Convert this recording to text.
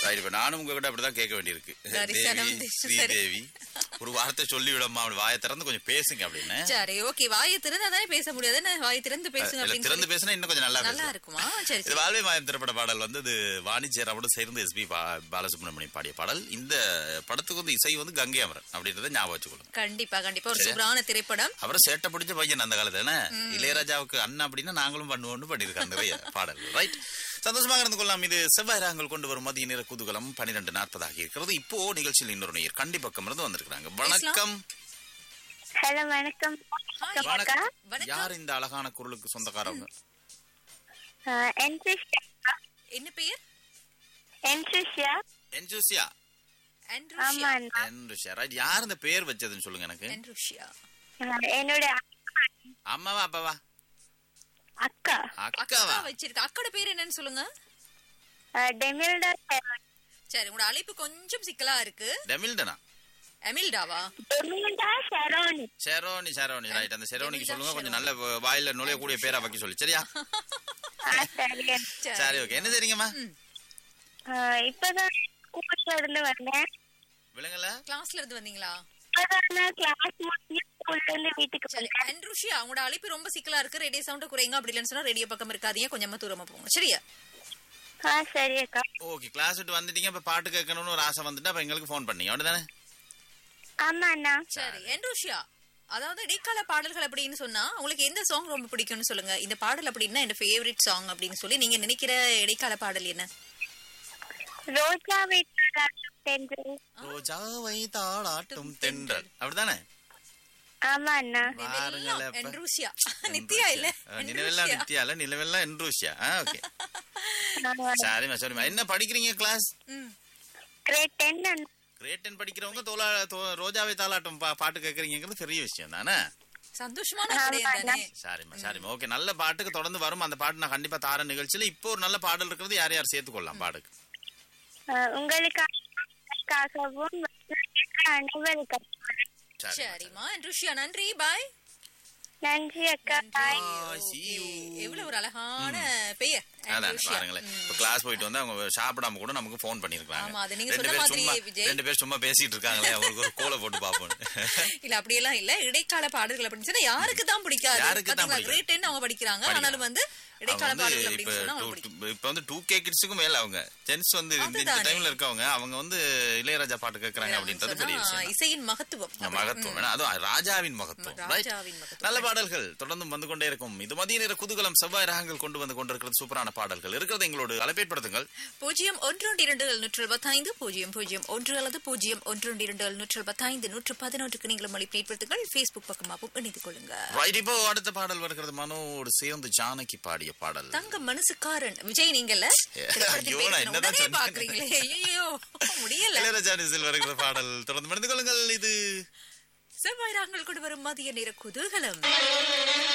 Right, இப்ப நானும் உங்ககிட்ட அப்படிதான் கேட்க வேண்டியிருக்கு தரிசனம் தேவி திசை. ஸ்ரீதேவி ஒரு வார்த்தை சொல்லி விடமா அவன் வாயை திறந்து கொஞ்சம் பேசுங்க அப்படின்னு சரி ஓகே வாயை திறந்து அதானே பேச முடியாது என்ன வாயை திறந்து பேசுங்க இல்ல அப்படின்னு திறந்து சொல்லி பேசினா இன்னும் கொஞ்சம் நல்லா நல்லா பேசும் இருக்குமா சரி இது சரி வாழ்வே மாயம் திரைப்பட பாடல் வந்து இது வாணிஜ்யராமோட சேர்ந்து எஸ்பி பாலசுப்ரமணியம் பாடிய பாடல் இந்த படத்துக்கு வந்து இசை வந்து கங்கை அமரன் அப்படின்றத ஞாபகம் வச்சுக்கணும் கண்டிப்பா கண்டிப்பா ஒரு சூப்பரான திரைப்படம் அவரை சேட்டை பிடிச்ச பையன் அந்த காலத்துல என்ன இளையராஜாவுக்கு அண்ணன் அப்படின்னா நாங்களும் பண்ணுவோம்னு பண்ணியிருக்காங்க நிறைய பாடல் ரைட் சந்தோஷமாக இருந்து கொள்ளலாம் இது செவ்வாய் ராகங்கள் கொண்டு வரும் மதிய நேர குதூகலம் பன்னிரெண்டு நாற்பது ஆகி இருக்கிறது இப்போ நிகழ்ச்சியில் இன்னொரு நேயர் கண்டி பக்கம் இருந்து வந்திருக்காங்க வணக்கம் ஹலோ வணக்கம் ஹாய். வணக்கம் வணக்கம். யார் இந்த அழகான குரலுக்கு சொந்தக்காரவங்க என்சிஷியா என்ன பெயர் என்சிஷியா என்ஜூசியா ஆண்ட்ரூஷியா ஆமா அண்ணா. என்ஜூசியா ரைட் யார் இந்த பேர் வச்சதுன்னு சொல்லுங்க எனக்கு ஆண்ட்ரூஷியா அஹ், என்னோட அம்மாவா அப்பாவா அக்கா அக்கா அக்காவா வச்சிருக்க அக்கோட பேர் என்னன்னு சொல்லுங்க அஹ், டெமில்டா சரி உங்களோட அழைப்பு கொஞ்சம் சிக்கலா இருக்கு டெமில்டனா எமில்டாவா டெமில்டா ஷரோனி ஷெரோனி ஷெரோனி ரைட் அந்த ஷெரோனிக்கு சொல்லுங்க கொஞ்சம் நல்ல வாயில நுழையக்கூடிய பேரா வைக்க சொல்லி சரியா ஆ, சரி சரி ஓகே என்ன சரிங்கம்மா அஹ், இப்பதான் ஸ்கூல்ல இருந்து வந்தேன் விலங்கல கிளாஸ்ல இருந்து வந்தீங்களா இப்பதான் கிளாஸ் முடிஞ்சு ஸ்கூல்ல இருந்து வீட்டுக்கு சரி போனேன் ஆண்ட்ரூஷியா உங்களோட அழைப்பு ரொம்ப சிக்கலா இருக்கு ரேடியோ சவுண்ட் குறைங்க அப்படி இல்லைன்னு சொன்னா ரேடியோ பக்கம் இருக்காதீங்க கொஞ்சமா தூரமா போங்க சரியா ஆ சரி அக்கா ஓகே கிளாஸ் விட்டு வந்துட்டீங்க இப்ப பாட்டு கேட்கணும்னு ஒரு ஆசை வந்துட்டு அப்ப எங்களுக்கு ஃபோன் பண்ணீங்க அப்படிதானே ஆமா அண்ணா சரி ஆண்ட்ரூஷியா அதாவது இடைக்கால பாடல்கள் அப்படின்னு சொன்னா உங்களுக்கு எந்த சாங் ரொம்ப பிடிக்கும்னு சொல்லுங்க இந்த பாடல் அப்படின்னா என் ஃபேவரட் சாங் அப்படின்னு சொல்லி நீங்க நினைக்கிற இடைக்கால பாடல் என்ன ரோஜா வீட்டு தென்றல் ரோஜாவை தாளாட்டும் தென்றல் அப்படிதானே ஆமா அண்ணா பாருங்களேன் இப்ப. ஆண்ட்ரூஷியா நித்யா இல்ல ஆ, நிலவெல்லாம் நித்யா இல்ல நிலவெல்லாம் என்ரூஷியா ஓகே சரிம்மா சரிம்மா என்ன படிக்கிறீங்க கிளாஸ் கிரேட் டென் அண்ணா கிரேட் டென் படிக்கிறவங்க தோலா தோ- ரோஜாவை தாளாட்டும் பா- பாட்டு கேட்கறீங்கிறது பெரிய விஷயம் தானே சந்தோஷமான விடயம் தானே சரிம்மா சரிம்மா ஓகே நல்ல பாட்டுக்கு தொடர்ந்து வரும் அந்த பாட்டு நான் கண்டிப்பா தார நிகழ்ச்சியில இப்போ ஒரு நல்ல பாடல் இருக்கிறது யார் யார் சேர்த்துக்கொள்ளலாம் பாட்டுக்கு அஹ், உங்களுக்காகவும் அனைவருக்கும் சரி சரிம்மா ஆண்ட்ரூஷியா நன்றி பாய் நன்றி அக்கா பாய் Bye, see you. எவ்வளவு ஒரு அழகான பெயர் அதான் ஆண்ட்ரூஷியா. பாருங்களேன் இப்ப கிளாஸ் போயிட்டு வந்து அவங்க சாப்பிடாம கூட நமக்கு ஃபோன் பண்ணிருக்காங்க ஆமா, அது நீங்க ரெண்டு சொன்ன பேர் மாதிரி சும்மா விஜய். ரெண்டு பேர் சும்மா பேசிட்டு இருக்காங்களே அவங்களுக்கு ஒரு கோலை போட்டு பாப்போம் இல்ல அப்படியெல்லாம் இல்ல இடைக்கால பாடல்கள் அப்படின்னு சொன்னா யாருக்கு தான் பிடிக்காது யாருக்கு தான் பாத்தீங்களா, பிடிக்காது? grade 10 அவங்க படிக்கிறாங்க படிக்கிறாங்க. ஆனாலும் வந்து இடைக்கால அவங்க பாடல்கள் வந்து அப்படின்னு இப்ப சொன்னா அவங்க two- பிடிக்கும் two- இப்ப வந்து டூ கே கிட்ஸுக்கும் மேல அவங்க ஜென்ஸ் வந்து இந்த- இந்த அதுதானே. டைம்ல இருக்கவங்க அவங்க வந்து இளையராஜா பாட்டு கேட்கறாங்க அப்படின்றது பெரிய சொன்னா, விஷயம் இசையின் மகத்துவம் தான். மகத்துவம் வேணா அதுவும் ராஜாவின் மகத்துவம் right? ராஜாவின் மகத்துவம். நல்ல பாடல்கள் தொடர்ந்து வந்து கொண்டே இருக்கும் இது மதிய நேர குதூகலம் செவ்வாய் ராகங்கள் கொண்டு வந்து கொண்டிருக்கிறது சூப்பரான பாடல்கள் இருக்கிறது எங்களோடு அழைப்பேற்படுத்துங்கள் பூஜ்ஜியம் ஒன்று ஒன்று இரண்டு நூற்று எழுபத்தைந்து பூஜ்ஜியம் பூஜ்ஜியம் ஒன்று அல்லது பூஜ்ஜியம் ஒன்று ஒன்று இரண்டு நூற்று எழுபத்தைந்து நூற்று பதினொன்றுக்கு நீங்களும் மொழிபெயர்ப்படுத்துங்கள் Facebook பக்கமாகவும் இணைந்து கொள்ளுங்க ரைட் இப்போ அடுத்த பாடல் வருகிறது மனோடு சேர்ந்து ஜானகி பாடிய பாடல் தங்க மனசுக்காரன் விஜய் நீங்கல்ல ஏ, திரைப்படத்தின் ஐயோ, பேர் நான் சொன்ன என்னதான் உடனே சொன்னேன்? பாக்குறீங்களே ஐயோ முடியல இளையராஜா நிசில் வருகிற பாடல் தொடர்ந்து மணிந்து கொள்ளுங்கள் இது செவ்வாய் ராகங்கள் கொண்டு வரும் மதிய நேர குதூகலம்